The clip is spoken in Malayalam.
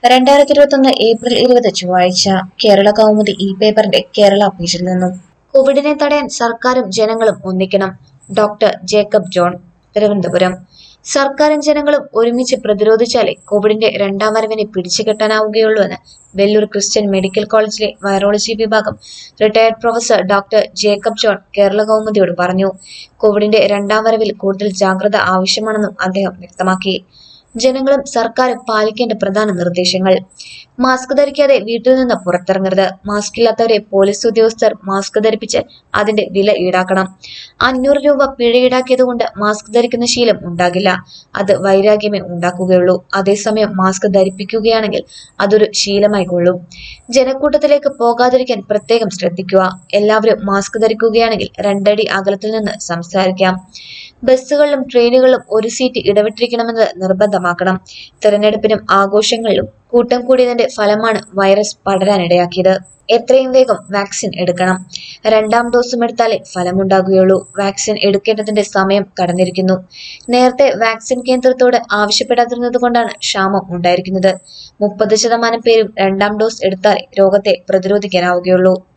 രണ്ടായിരത്തി ഇരുപത്തൊന്ന് ഏപ്രിൽ ഇരുപത് ചൊവ്വാഴ്ച കേരള കൗമുദി ഇ പേപ്പറിന്റെ കേരള പേജിൽ നിന്നും കോവിഡിനെ തടയാൻ സർക്കാരും ജനങ്ങളും ഒന്നിക്കണം ഡോക്ടർ ജേക്കബ് ജോൺ തിരുവനന്തപുരം സർക്കാരും ജനങ്ങളും ഒരുമിച്ച് പ്രതിരോധിച്ചാലേ കോവിഡിന്റെ രണ്ടാം വരവിനെ പിടിച്ചുകെട്ടാനാവുകയുള്ളൂവെന്ന് വെല്ലൂർ ക്രിസ്ത്യൻ മെഡിക്കൽ കോളേജിലെ വൈറോളജി വിഭാഗം retired professor doctor Jacob John Kerala കൗമുദിയോട് പറഞ്ഞു കോവിഡിന്റെ രണ്ടാം വരവിൽ കൂടുതൽ ജാഗ്രത ആവശ്യമാണെന്നും അദ്ദേഹം വ്യക്തമാക്കി ജനങ്ങളും സർക്കാരും പാലിക്കേണ്ട പ്രധാന നിർദ്ദേശങ്ങൾ മാസ്ക് ധരിക്കാതെ വീട്ടിൽ നിന്ന് പുറത്തിറങ്ങരുത് മാസ്ക് ഇല്ലാത്തവരെ പോലീസ് ഉദ്യോഗസ്ഥർ മാസ്ക് ധരിപ്പിച്ച് അതിന്റെ വില ഈടാക്കണം അഞ്ഞൂറ് രൂപ പിഴ ഈടാക്കിയതുകൊണ്ട് മാസ്ക് ധരിക്കുന്ന ശീലം ഉണ്ടാകില്ല അത് വൈരാഗ്യമേ ഉണ്ടാക്കുകയുള്ളൂ അതേസമയം മാസ്ക് ധരിപ്പിക്കുകയാണെങ്കിൽ അതൊരു ശീലമായി കൊള്ളും ജനക്കൂട്ടത്തിലേക്ക് പോകാതിരിക്കാൻ പ്രത്യേകം ശ്രദ്ധിക്കുക എല്ലാവരും മാസ്ക് ധരിക്കുകയാണെങ്കിൽ രണ്ടടി അകലത്തിൽ നിന്ന് സംസാരിക്കാം ബസ്സുകളിലും ട്രെയിനുകളിലും ഒരു സീറ്റ് ഇടവിട്ടിരിക്കണമെന്നത് നിർബന്ധമാക്കണം തെരഞ്ഞെടുപ്പിനും ആഘോഷങ്ങളിലും കൂട്ടം കൂടിയതിന്റെ ഫലമാണ് വൈറസ് പടരാനിടയാക്കിയത് എത്രയും വേഗം വാക്സിൻ എടുക്കണം രണ്ടാം ഡോസും എടുത്താലേ ഫലമുണ്ടാകുകയുള്ളൂ വാക്സിൻ എടുക്കേണ്ടതിന്റെ സമയം കടന്നിരിക്കുന്നു നേരത്തെ വാക്സിൻ കേന്ദ്രത്തോട് ആവശ്യപ്പെടാതിരുന്നത് കൊണ്ടാണ് ക്ഷാമം ഉണ്ടായിരിക്കുന്നത് മുപ്പത് ശതമാനം പേരും രണ്ടാം ഡോസ് എടുത്താലേ രോഗത്തെ പ്രതിരോധിക്കാനാവുകയുള്ളൂ